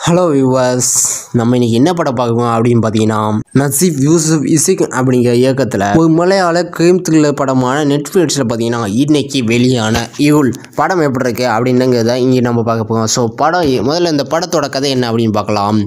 hello viewers நம்ம இன்னைக்கு என்ன படம் பார்க்கணும் அப்படின்னு பார்த்தீங்கன்னா நசீப் யூசுப் இசிக் அப்படிங்கிற இயக்கத்தில் ஒரு மலையாள கிரைம் த்ரில்லர் படமான நெட்ஃப்ளிக்ஸில் பார்த்தீங்கன்னா இன்னைக்கு வெளியான இவுல் படம் எப்படி இருக்கு அப்படின்னுங்கிறத இங்கே நம்ம பார்க்க போகிறோம் ஸோ படம் முதல்ல இந்த படத்தோட கதை என்ன அப்படின்னு பார்க்கலாம்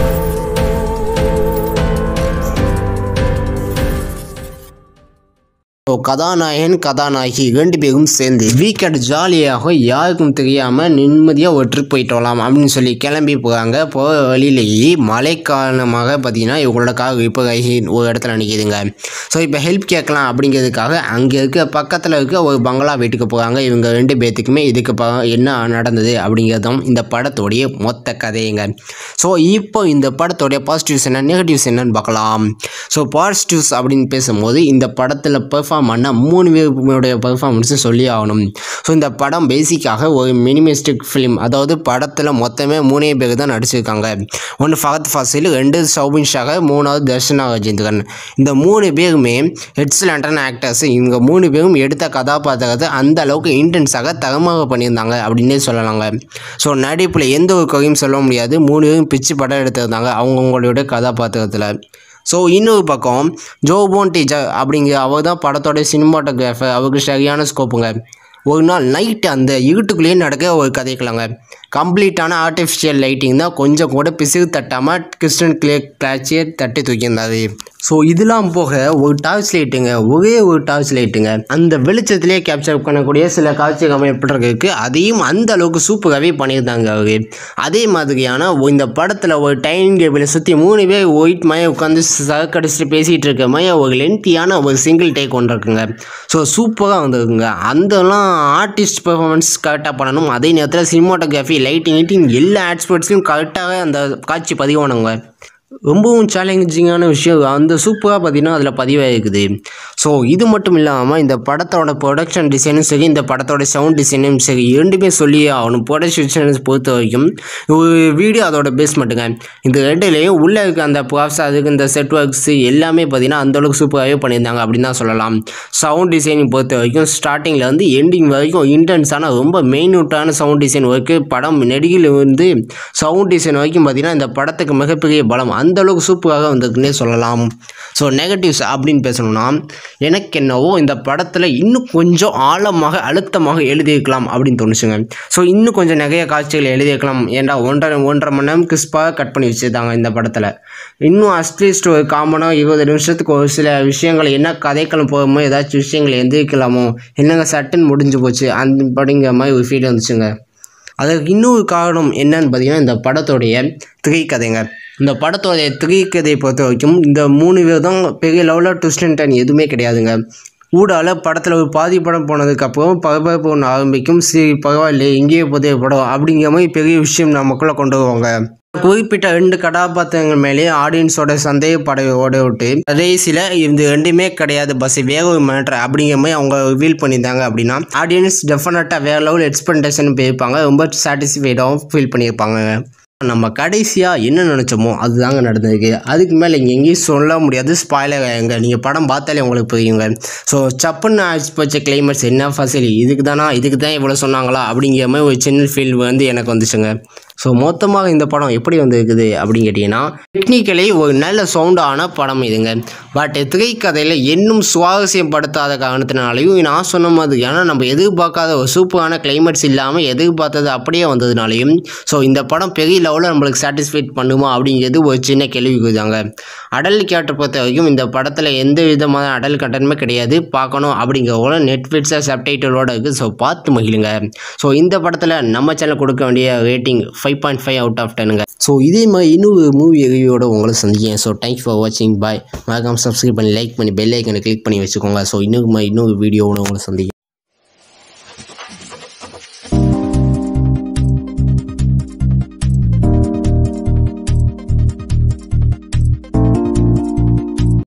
ஸோ கதாநாயகன் கதாநாயகி ரெண்டு பேரும் சேர்ந்து வீக்கெண்ட் ஜாலியாக யாருக்கும் தெரியாமல் நிம்மதியாக ஒரு ட்ரிப் போயிட்டு வரலாம் அப்படின்னு சொல்லி கிளம்பி போகிறாங்க போகிற வழியிலேயே மழை காரணமாக பார்த்தீங்கன்னா இவங்களோட கார் இப்போ ஒரு இடத்துல நிற்கிதுங்க ஸோ இப்போ ஹெல்ப் கேட்கலாம் அப்படிங்கிறதுக்காக அங்கே இருக்க பக்கத்தில் இருக்க ஒரு பங்களா வீட்டுக்கு போகிறாங்க இவங்க ரெண்டு பேர்த்துக்குமே இதுக்கு ப என்ன நடந்தது அப்படிங்கிறதும் இந்த படத்தோடைய மொத்த கதையுங்க ஸோ இப்போ இந்த படத்தோடைய பாசிட்டிவ்ஸ் என்ன நெகட்டிவ்ஸ் என்னன்னு பார்க்கலாம் ஸோ பாசிட்டிவ்ஸ் அப்படின்னு பேசும்போது இந்த படத்தில் பெர்ஃபார்ம் பண்ண மூணு பேருடைய பெர்ஃபார்மன்ஸும் சொல்லி ஆகணும் ஸோ இந்த படம் பேசிக்காக ஒரு மினிமிஸ்டிக் ஃபிலிம் அதாவது படத்தில் மொத்தமே மூணே பேர் தான் நடிச்சிருக்காங்க ஒன்று ஃபகத் ஃபாசில் ரெண்டு சௌபின் ஷாகர் மூணாவது தர்ஷனா ரஜேந்திரன் இந்த மூணு பேருமே எக்ஸலண்டான ஆக்டர்ஸ் இவங்க மூணு பேரும் எடுத்த கதாபாத்திரத்தை அந்த அளவுக்கு இன்டென்ஸாக தரமாக பண்ணியிருந்தாங்க அப்படின்னே சொல்லலாங்க ஸோ நடிப்பில் எந்த ஒரு குறையும் சொல்ல முடியாது மூணு பேரும் பிச்சு படம் எடுத்திருந்தாங்க அவங்கவுங்களுடைய கதாபாத்திரத்தில் ஸோ இன்னொரு பக்கம் ஜோபோன் டீச்சர் அப்படிங்கிற அவர் தான் படத்தோட சினிமாட்டோகிராஃபர் அவருக்கு சரியான ஸ்கோப்புங்க ஒரு நாள் நைட்டு அந்த இருட்டுக்குள்ளேயே நடக்க ஒரு கதைக்கலாங்க கம்ப்ளீட்டான ஆர்டிஃபிஷியல் லைட்டிங் தான் கொஞ்சம் கூட பிசுகு தட்டாமல் கிறிஸ்டன் கிளே கிளாச்சியை தட்டி தூக்கியிருந்தாரு ஸோ இதெல்லாம் போக ஒரு டார்ச் லைட்டுங்க ஒரே ஒரு டார்ச் லைட்டுங்க அந்த வெளிச்சத்திலே கேப்சர் பண்ணக்கூடிய சில காட்சிகள் அமைப்பிட்டிருக்கு அதையும் அந்த அளவுக்கு சூப்பராகவே பண்ணியிருந்தாங்க அவர் அதே மாதிரியான இந்த படத்தில் ஒரு டைனிங் டேபிளை சுற்றி மூணு பேர் ஒயிட் மய உட்காந்து சரக்கடிச்சிட்டு பேசிகிட்டு இருக்க மாதிரி ஒரு லென்த்தியான ஒரு சிங்கிள் டேக் ஒன்று இருக்குங்க ஸோ சூப்பராக வந்திருக்குங்க அந்தலாம் ஆர்டிஸ்ட் பெர்ஃபார்மன்ஸ் கரெக்டாக பண்ணணும் அதே நேரத்தில் சினிமாட்டோகிராஃபி லைட்டிங் லைட்டிங் எல்லா ஆட்ஸ்பர்ட்ஸ்லையும் கரெக்டாக அந்த காட்சி பதிவானவங்க ரொம்பவும் சேலஞ்சிங்கான விஷயம் அந்த சூப்பராக பார்த்தீங்கன்னா அதில் பதிவாகிருக்குது ஸோ இது மட்டும் இல்லாமல் இந்த படத்தோட ப்ரொடக்ஷன் டிசைனும் சரி இந்த படத்தோட சவுண்ட் டிசைனும் சரி இரண்டுமே சொல்லியே ஆகணும் ப்ரொடக்ஷன் டிசைனை பொறுத்த வரைக்கும் ஒரு வீடியோ அதோட பேஸ்மெண்ட்டுங்க இந்த ரெண்டுலேயும் உள்ளே இருக்க அந்த ப்ராப்ஸ் அதுக்கு இந்த செட் ஒர்க்ஸ் எல்லாமே பார்த்தீங்கன்னா அந்தளவுக்கு சூப்பராகவே பண்ணியிருந்தாங்க அப்படின்னு தான் சொல்லலாம் சவுண்ட் டிசைனிங் பொறுத்த வரைக்கும் ஸ்டார்டிங்கில் வந்து எண்டிங் வரைக்கும் இன்டென்ஸான ரொம்ப மெயின்யூட்டான சவுண்ட் டிசைன் ஒர்க்கு படம் நெடுகில் வந்து சவுண்ட் டிசைன் வரைக்கும் பார்த்தீங்கன்னா இந்த படத்துக்கு மிகப்பெரிய பலம் அந்த அளவுக்கு சூப்பராக வந்திருக்குன்னே சொல்லலாம் ஸோ நெகட்டிவ்ஸ் அப்படின்னு பேசணும்னா எனக்கு என்னவோ இந்த படத்தில் இன்னும் கொஞ்சம் ஆழமாக அழுத்தமாக எழுதியிருக்கலாம் அப்படின்னு தோணுச்சுங்க ஸோ இன்னும் கொஞ்சம் நிறைய காட்சிகள் எழுதியிருக்கலாம் ஏன்டா ஒன்றரை ஒன்றரை மணி நேரம் கிறிஸ்பாக கட் பண்ணி வச்சுருந்தாங்க இந்த படத்தில் இன்னும் அட்லீஸ்ட் ஒரு காமனாக இருபது நிமிஷத்துக்கு ஒரு சில விஷயங்கள் என்ன கதைக்களம் போகும்போது ஏதாச்சும் விஷயங்கள் எந்திரிக்கலாமோ என்னங்க சட்டுன்னு முடிஞ்சு போச்சு அந்த படிங்கிற மாதிரி ஒரு ஃபீல் வந்துச்சுங்க அதற்கு இன்னொரு காரணம் என்னன்னு பார்த்தீங்கன்னா இந்த படத்தோடைய திரைக்கதைங்க இந்த படத்தோடைய திரைக்கதையை பொறுத்த வரைக்கும் இந்த மூணு பேர் தான் பெரிய லெவலில் ட்விஸ்ட் அண்ட் டர்ன் எதுவுமே கிடையாதுங்க ஊடால படத்தில் ஒரு பாதி படம் போனதுக்கப்புறம் பரபரப்பு ஒன்று ஆரம்பிக்கும் சரி பரவாயில்ல இங்கேயே புதிய படம் அப்படிங்கிற மாதிரி பெரிய விஷயம் நமக்குள்ளே கொண்டு வருவாங்க குறிப்பிட்ட ரெண்டு கதாபாத்திரங்கள் மேலே ஆடியன்ஸோட சந்தேகப்பட ஓட விட்டு கடைசியில் இது ரெண்டுமே கிடையாது பஸ் வேற ஒரு மேட்ரு அப்படிங்கிற மாதிரி அவங்க ரிவீல் பண்ணியிருந்தாங்க அப்படின்னா ஆடியன்ஸ் டெஃபினட்டாக வேற லெவல் எக்ஸ்பெக்டேஷன் போயிருப்பாங்க ரொம்ப சாட்டிஸ்ஃபைடாகவும் ஃபீல் பண்ணியிருப்பாங்க நம்ம கடைசியாக என்ன நினச்சோமோ அதுதாங்க நடந்திருக்கு அதுக்கு மேலே இங்கே எங்கேயும் சொல்ல முடியாது ஸ்பாய்லர் எங்க நீங்கள் படம் பார்த்தாலே உங்களுக்கு புரியுங்க ஸோ சப்புன்னு ஆச்சு போச்ச கிளைமேட்ஸ் என்ன ஃபசிலி இதுக்கு தானா இதுக்கு தான் இவ்வளோ சொன்னாங்களா அப்படிங்கிற மாதிரி ஒரு சின்ன ஃபீல் வந்து எனக்கு வந்துச்சுங்க ஸோ மொத்தமாக இந்த படம் எப்படி வந்திருக்குது அப்படின்னு கேட்டிங்கன்னா டெக்னிக்கலி ஒரு நல்ல சவுண்டான படம் இதுங்க பட் திரைக்கதையில் இன்னும் சுவாரஸ்யப்படுத்தாத காரணத்தினாலையும் நான் சொன்ன மாதிரியான நம்ம எதிர்பார்க்காத ஒரு சூப்பரான கிளைமேட்ஸ் இல்லாமல் எதிர்பார்த்தது அப்படியே வந்ததுனாலையும் ஸோ இந்த படம் பெரிய லெவலில் நம்மளுக்கு சாட்டிஸ்ஃபைட் பண்ணுமா அப்படிங்கிறது ஒரு சின்ன கேள்விக்குதாங்க அடல் கேரக்டர் பொறுத்த வரைக்கும் இந்த படத்தில் எந்த விதமான அடல் கட்டணமே கிடையாது பார்க்கணும் அப்படிங்கிறவங்கள நெட்ஃப்ளிக்ஸில் சப்டைட்டிலோட இருக்குது ஸோ பார்த்து மகிழுங்க ஸோ இந்த படத்தில் நம்ம சேனல் கொடுக்க வேண்டிய rating five point five out of டெனுங்க ஸோ இதே மாதிரி இன்னொரு மூவி ரிவ்யூவோட உங்களை சந்திக்கிறேன் ஸோ தேங்க்ஸ் ஃபார் வாட்சிங் பாய் மறக்காம சப்ஸ்கிரைப் பண்ணி லைக் பண்ணி பெல் ஐக்கனை கிளிக் பண்ணி வச்சுக்கோங்க ஸோ இன்னொரு மாதிரி இன்னொரு வீடியோவோட உங்களை சந்திக்கிறேன்